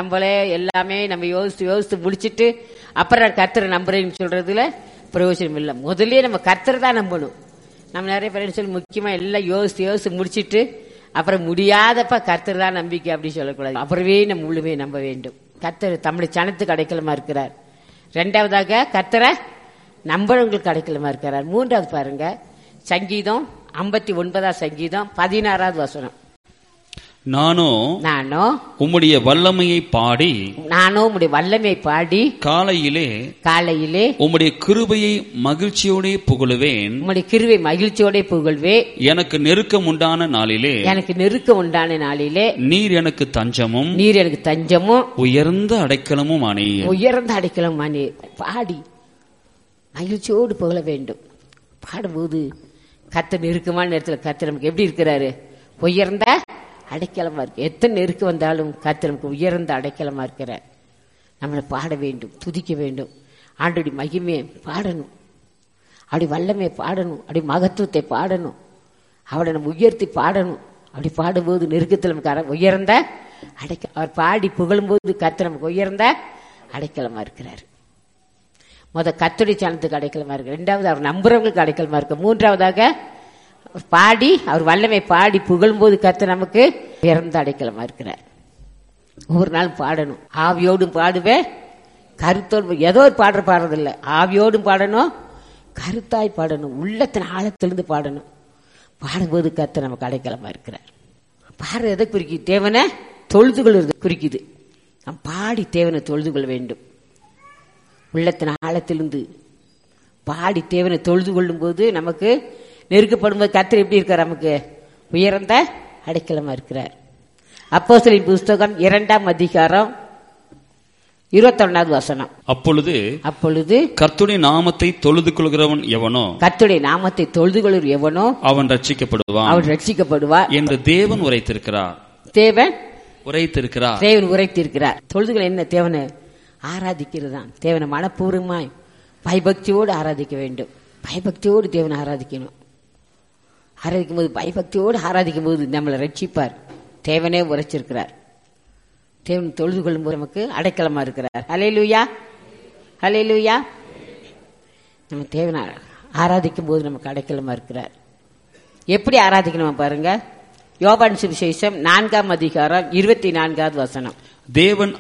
நம்மளே எல்லாமே நம்ம யோசித்து யோசித்து முடிச்சிட்டு அப்புறம் கர்த்தரை நம்புறேன்னு சொல்றதுல பிரயோஜனம் இல்லை முதல்லயே நம்ம கர்த்தரை தான் நம்பணும் நம்ம நிறைய பேர் சொல்லி முக்கியமா எல்லாம் யோசித்து யோசித்து முடிச்சிட்டு அப்புறம் முடியாதப்ப கர்த்தர் தான் நம்பிக்கை அப்படின்னு சொல்லக்கூடாது அப்புறமே நம்ம முழுமையை நம்ப வேண்டும் கர்த்தர் தம்முடைய சனத்துக்கு அடைக்கலமா இருக்கிறார் ரெண்டாவதாக கர்த்தரை நம்புறவங்களுக்கு அடைக்கலமா இருக்கிறார் மூன்றாவது பாருங்க சங்கீதம் ஐம்பத்தி ஒன்பதாம் சங்கீதம் பதினாறாவது வசனம் நானும் நானும் உம்முடைய வல்லமையை பாடி நானும் உம்முடைய வல்லமை பாடி காலையிலே காலையிலே உம்முடைய கிருபையை மகிழ்ச்சியோடே புகழுவேன் உம்முடைய கிருவை மகிழ்ச்சியோட புகழ்வே எனக்கு நெருக்கம் உண்டான நாளிலே எனக்கு நெருக்கம் உண்டான நாளிலே நீர் எனக்கு தஞ்சமும் நீர் எனக்கு தஞ்சமும் உயர்ந்த அடைக்கலமும் ஆனீர் உயர்ந்த அடைக்கலம் நீ பாடி மகிழ்ச்சியோடு புகழ வேண்டும் பாடும்போது கத்த நெருக்கமான நேரத்தில் கத்த நமக்கு எப்படி இருக்கிறாரு உயர்ந்த அடைக்கலமா இருக்கு எத்தனை நெருக்கு வந்தாலும் கத்த நமக்கு உயர்ந்த அடைக்கலமா இருக்கிறார் நம்மளை பாட வேண்டும் துதிக்க வேண்டும் ஆண்டோடி மகிமையை பாடணும் அப்படி வல்லமையை பாடணும் அப்படி மகத்துவத்தை பாடணும் அவளை நம்ம உயர்த்தி பாடணும் அப்படி பாடும்போது நெருக்கத்தில் நமக்கு அர- உயர்ந்த அடைக்க அவர் பாடி புகழும்போது கத்த நமக்கு உயர்ந்த அடைக்கலமா இருக்கிறார் முத கத்துடைய சனத்துக்கு அடைக்கலமா இருக்கு ரெண்டாவது அவர் நம்புறவங்களுக்கு அடைக்கலமா இருக்கு மூன்றாவதாக அவர் பாடி அவர் வல்லமை பாடி புகழும்போது கத்த நமக்கு உயர்ந்த அடைக்கலமா இருக்கிறார் ஒவ்வொரு நாள் பாடணும் ஆவியோடும் பாடுவேன் கருத்தோடு ஏதோ ஒரு பாடுற பாடுறதில்ல ஆவியோடும் பாடணும் கருத்தாய் பாடணும் உள்ளத்தின் ஆழத்திலிருந்து பாடணும் பாடும்போது கத்த நமக்கு அடைக்கலமா இருக்கிறார் பாடுறது எதை குறிக்குது தேவனை தொழுது கொள்வது குறிக்குது நாம் பாடி தேவனை தொழுது கொள்ள வேண்டும் உள்ளத்தின் ஆழத்திலிருந்து பாடி தேவனை தொழுது கொள்ளும் போது நமக்கு நெருக்கப்படும்போது கர்த்தர் எப்படி இருக்கார் நமக்கு உயர்ந்த அடைக்கலமா இருக்கிறார் அப்போஸ்தலரின் புஸ்தகம் இரண்டாம் அதிகாரம் இருபத்தொன்னாவது வசனம் அப்பொழுது அப்பொழுது கர்த்துடைய நாமத்தை தொழுது கொள்கிறவன் எவனோ கர்த்தருடைய நாமத்தை தொழுது கொள்ளும் எவனோ அவன் ரட்சிக்கப்படுவான் அவர் ரட்சிக்கப்படுவார் என்று தேவன் உரைத்திருக்கிறார் தேவன் உரைத்திருக்கிறார் தேவன் உரைத்திருக்கிறார் தொழுதுகள் என்ன தேவனை ஆராதிக்கிறது தான் தேவனை மனப்பூர்வமாய் பயபக்தியோடு ஆராதிக்க வேண்டும் பயபக்தியோடு தேவனை ஆராதிக்கணும் ஆராதிக்கும் போது பயபக்தியோடு ஆராதிக்கும் போது நம்மளை ரட்சிப்பார் தேவனே உரைச்சிருக்கிறார் தேவன் தொழுது கொள்ளும்போது நமக்கு அடைக்கலமா இருக்கிறார் ஹalleluya ஹalleluya நம்ம தேவனை ஆராதிக்கும் போது நமக்கு அடைக்கலமா இருக்கிறார் எப்படி ஆராதிக்கணும் பாருங்க யோபான் சுவிசேஷம் நான்காம் அதிகாரம் இருபத்தி நான்காவது வசனம் தேவன்